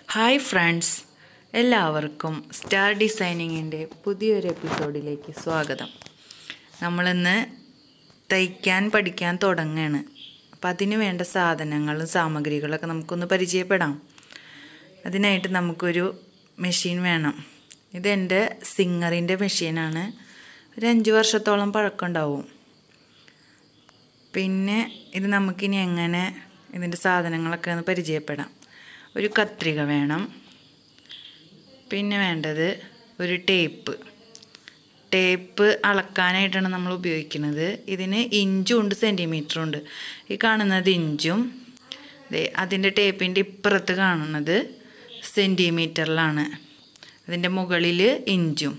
hi friends എല്ലാവർക്കും star ഡിസൈനിങ്ങിൻ്റെ പുതിയൊരു എപ്പിസോഡിലേക്ക് സ്വാഗതം നമ്മളിന്ന് തയ്ക്കാൻ പഠിക്കാൻ തുടങ്ങുകയാണ് അപ്പം അതിന് വേണ്ട സാധനങ്ങളും സാമഗ്രികളൊക്കെ നമുക്കൊന്ന് പരിചയപ്പെടാം അതിനായിട്ട് നമുക്കൊരു മെഷീൻ വേണം ഇതെൻ്റെ സിംഗറിൻ്റെ മെഷീനാണ് ഒരു അഞ്ച് വർഷത്തോളം പഴക്കമുണ്ടാവും പിന്നെ ഇത് നമുക്കിനി എങ്ങനെ ഇതിൻ്റെ സാധനങ്ങളൊക്കെ ഒന്ന് പരിചയപ്പെടാം ഒരു കത്രിക വേണം പിന്നെ വേണ്ടത് ഒരു ടേപ്പ് ടേപ്പ് അളക്കാനായിട്ടാണ് നമ്മൾ ഉപയോഗിക്കുന്നത് ഇതിന് ഇഞ്ചും ഉണ്ട് സെൻറ്റിമീറ്ററും ഉണ്ട് ഈ കാണുന്നത് ഇഞ്ചും ദേ അതിൻ്റെ ടേപ്പിൻ്റെ ഇപ്പുറത്ത് കാണുന്നത് സെൻറ്റിമീറ്ററിലാണ് അതിൻ്റെ മുകളിൽ ഇഞ്ചും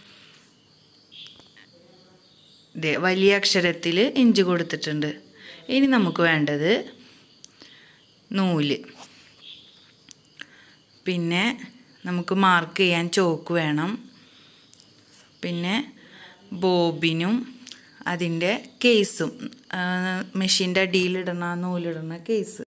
ദേ വലിയ അക്ഷരത്തിൽ ഇഞ്ച് കൊടുത്തിട്ടുണ്ട് ഇനി നമുക്ക് വേണ്ടത് നൂല് പിന്നെ നമുക്ക് മാർക്ക് ചെയ്യാൻ ചോക്ക് വേണം പിന്നെ ബോബിനും അതിൻ്റെ കേസും മെഷീൻ്റെ അടിയിലിടണ നൂലിടണ കേസ്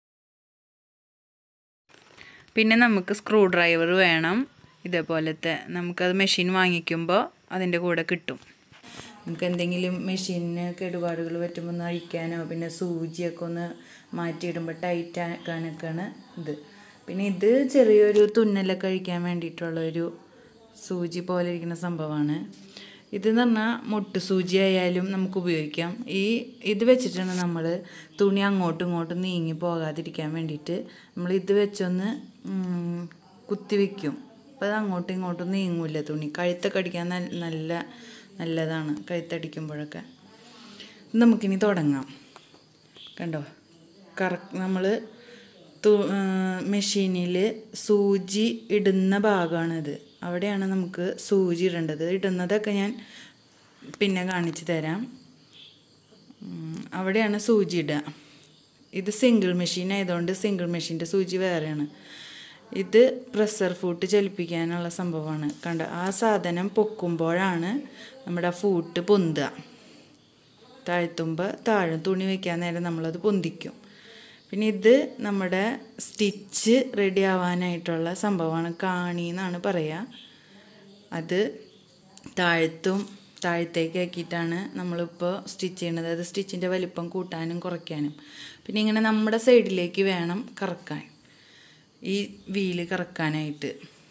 പിന്നെ നമുക്ക് സ്ക്രൂ ഡ്രൈവർ വേണം ഇതേപോലത്തെ നമുക്കത് മെഷീൻ വാങ്ങിക്കുമ്പോൾ അതിൻ്റെ കൂടെ കിട്ടും നമുക്ക് എന്തെങ്കിലും മെഷീനിന് കേടുപാടുകൾ പറ്റുമ്പോൾ ഒന്ന് അഴിക്കാനോ പിന്നെ സൂചിയൊക്കെ ഒന്ന് മാറ്റിയിടുമ്പോൾ ടൈറ്റ് ആക്കാനൊക്കെയാണ് ഇത് പിന്നെ ഇത് ചെറിയൊരു തുന്നലൊക്കെ അഴിക്കാൻ വേണ്ടിയിട്ടുള്ള ഒരു സൂചി പോലെ ഇരിക്കുന്ന സംഭവമാണ് ഇതെന്ന് പറഞ്ഞാൽ മുട്ട് സൂചി ആയാലും നമുക്ക് ഉപയോഗിക്കാം ഈ ഇത് വെച്ചിട്ടാണ് നമ്മൾ തുണി അങ്ങോട്ടും ഇങ്ങോട്ടും നീങ്ങി പോകാതിരിക്കാൻ വേണ്ടിയിട്ട് നമ്മൾ ഇത് വെച്ചൊന്ന് കുത്തി വയ്ക്കും അപ്പോൾ അത് അങ്ങോട്ടും ഇങ്ങോട്ടും നീങ്ങൂല തുണി കഴുത്തൊക്കെ അടിക്കാൻ നല്ല നല്ലതാണ് കഴുത്തടിക്കുമ്പോഴൊക്കെ നമുക്കിനി തുടങ്ങാം കണ്ടോ കറ നമ്മൾ തു മെഷീനിൽ സൂചി ഇടുന്ന ഭാഗമാണിത് അവിടെയാണ് നമുക്ക് സൂചി ഇടേണ്ടത് ഇടുന്നതൊക്കെ ഞാൻ പിന്നെ കാണിച്ചു തരാം അവിടെയാണ് സൂചി ഇടുക ഇത് സിംഗിൾ മെഷീൻ ആയതുകൊണ്ട് സിംഗിൾ മെഷീൻ്റെ സൂചി വേറെയാണ് ഇത് പ്രഷർ ഫൂട്ട് ചലിപ്പിക്കാനുള്ള സംഭവമാണ് കണ്ട ആ സാധനം പൊക്കുമ്പോഴാണ് നമ്മുടെ ഫൂട്ട് പൊന്തുക താഴ്ത്തുമ്പോൾ താഴും തുണി വയ്ക്കാൻ നേരം നമ്മളത് പൊന്തിക്കും പിന്നെ ഇത് നമ്മുടെ സ്റ്റിച്ച് റെഡി ആവാനായിട്ടുള്ള സംഭവമാണ് കാണി എന്നാണ് പറയുക അത് താഴ്ത്തും താഴത്തേക്ക് ആക്കിയിട്ടാണ് നമ്മളിപ്പോൾ സ്റ്റിച്ച് ചെയ്യണത് അത് സ്റ്റിച്ചിൻ്റെ വലിപ്പം കൂട്ടാനും കുറയ്ക്കാനും പിന്നെ ഇങ്ങനെ നമ്മുടെ സൈഡിലേക്ക് വേണം കറക്കാൻ ഈ വീല് കറക്കാനായിട്ട്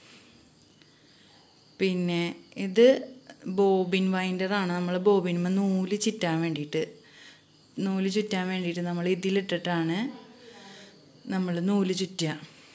പിന്നെ ഇത് ബോബിൻ വൈൻഡറാണ് നമ്മൾ ബോബിന്മ നൂല് ചുറ്റാൻ വേണ്ടിയിട്ട് നൂല് ചുറ്റാൻ വേണ്ടിയിട്ട് നമ്മൾ ഇതിലിട്ടിട്ടാണ് നമ്മൾ നൂല് ചുറ്റുക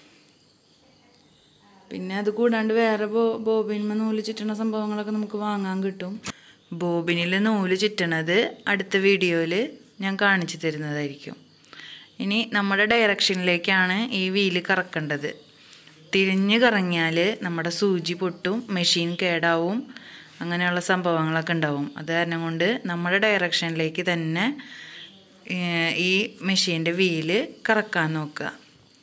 പിന്നെ അത് കൂടാണ്ട് വേറെ ബോ ബോബിന്മ നൂല് ചുറ്റണ സംഭവങ്ങളൊക്കെ നമുക്ക് വാങ്ങാൻ കിട്ടും ബോബിനിൽ നൂല് ചുറ്റണത് അടുത്ത വീഡിയോയിൽ ഞാൻ കാണിച്ചു തരുന്നതായിരിക്കും ഇനി നമ്മുടെ ഡയറക്ഷനിലേക്കാണ് ഈ വീല് കറക്കേണ്ടത് തിരിഞ്ഞ് കറങ്ങിയാൽ നമ്മുടെ സൂചി പൊട്ടും മെഷീൻ കേടാവും അങ്ങനെയുള്ള സംഭവങ്ങളൊക്കെ ഉണ്ടാവും അത് കാരണം കൊണ്ട് നമ്മുടെ ഡയറക്ഷനിലേക്ക് തന്നെ ഈ മെഷീൻ്റെ വീല് കറക്കാൻ നോക്കുക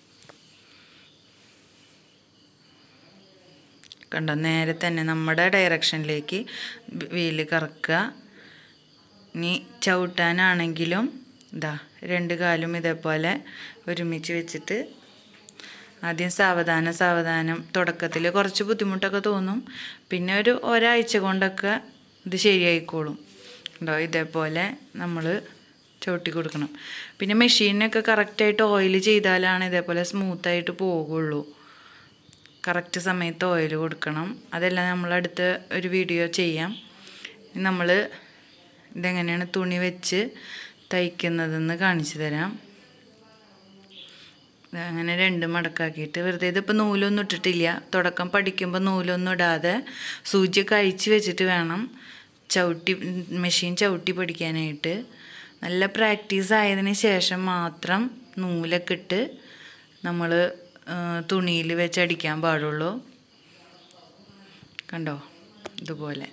കണ്ടോ നേരെ തന്നെ നമ്മുടെ ഡയറക്ഷനിലേക്ക് വീല് കറക്കുക ഇനി ചവിട്ടാനാണെങ്കിലും ഇതാ രണ്ട് കാലും ഇതേപോലെ ഒരുമിച്ച് വെച്ചിട്ട് ആദ്യം സാവധാനം സാവധാനം തുടക്കത്തിൽ കുറച്ച് ബുദ്ധിമുട്ടൊക്കെ തോന്നും പിന്നെ ഒരു ഒരാഴ്ച കൊണ്ടൊക്കെ ഇത് ശരിയായിക്കോളും ഉണ്ടോ ഇതേപോലെ നമ്മൾ ചവിട്ടി കൊടുക്കണം പിന്നെ മെഷീനൊക്കെ കറക്റ്റായിട്ട് ഓയിൽ ചെയ്താലാണ് ഇതേപോലെ സ്മൂത്തായിട്ട് പോകുള്ളൂ കറക്റ്റ് സമയത്ത് ഓയിൽ കൊടുക്കണം അതെല്ലാം നമ്മളടുത്ത് ഒരു വീഡിയോ ചെയ്യാം നമ്മൾ ഇതെങ്ങനെയാണ് തുണി വെച്ച് തയ്ക്കുന്നതെന്ന് കാണിച്ചു തരാം അങ്ങനെ രണ്ട് മടക്കാക്കിയിട്ട് വെറുതെ ഇതിപ്പോൾ നൂലൊന്നും ഇട്ടിട്ടില്ല തുടക്കം പഠിക്കുമ്പോൾ നൂലൊന്നും ഇടാതെ സൂചി കഴിച്ച് വെച്ചിട്ട് വേണം ചവിട്ടി മെഷീൻ ചവിട്ടി പഠിക്കാനായിട്ട് നല്ല പ്രാക്ടീസ് ആയതിന് ശേഷം മാത്രം നൂലൊക്കെ ഇട്ട് നമ്മൾ തുണിയിൽ വെച്ച് അടിക്കാൻ പാടുള്ളൂ കണ്ടോ ഇതുപോലെ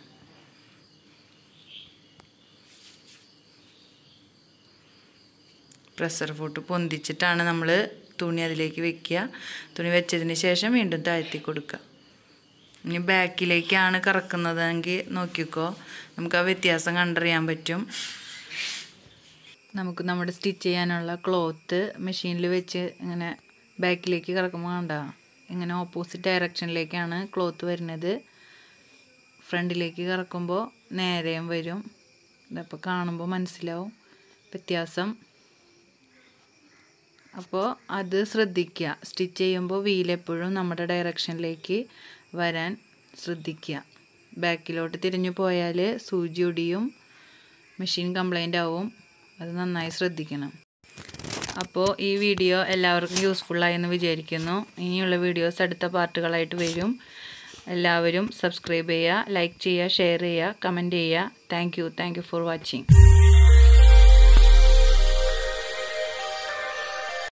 പ്രഷർ ഫുട്ട് പൊന്തിച്ചിട്ടാണ് നമ്മൾ തുണി അതിലേക്ക് വെക്കുക തുണി വെച്ചതിന് ശേഷം വീണ്ടും താഴ്ത്തി കൊടുക്കുക ഇനി ബാക്കിലേക്കാണ് കറക്കുന്നതെങ്കിൽ നോക്കിക്കോ നമുക്ക് ആ വ്യത്യാസം കണ്ടറിയാൻ പറ്റും നമുക്ക് നമ്മുടെ സ്റ്റിച്ച് ചെയ്യാനുള്ള ക്ലോത്ത് മെഷീനിൽ വെച്ച് ഇങ്ങനെ ബാക്കിലേക്ക് കിടക്കുമ്പോൾ കണ്ട ഇങ്ങനെ ഓപ്പോസിറ്റ് ഡയറക്ഷനിലേക്കാണ് ക്ലോത്ത് വരുന്നത് ഫ്രണ്ടിലേക്ക് കറക്കുമ്പോൾ നേരെയും വരും ഇതപ്പോൾ കാണുമ്പോൾ മനസ്സിലാവും വ്യത്യാസം അപ്പോൾ അത് ശ്രദ്ധിക്കുക സ്റ്റിച്ച് ചെയ്യുമ്പോൾ വീൽ എപ്പോഴും നമ്മുടെ ഡയറക്ഷനിലേക്ക് വരാൻ ശ്രദ്ധിക്കുക ബാക്കിലോട്ട് തിരിഞ്ഞു പോയാൽ സൂചി ഒടിയും മെഷീൻ കംപ്ലൈൻ്റ് ആവും അത് നന്നായി ശ്രദ്ധിക്കണം അപ്പോൾ ഈ വീഡിയോ എല്ലാവർക്കും യൂസ്ഫുള്ളായി എന്ന് വിചാരിക്കുന്നു ഇനിയുള്ള വീഡിയോസ് അടുത്ത പാർട്ടുകളായിട്ട് വരും എല്ലാവരും സബ്സ്ക്രൈബ് ചെയ്യുക ലൈക്ക് ചെയ്യുക ഷെയർ ചെയ്യുക കമൻറ്റ് ചെയ്യുക thank you thank you for watching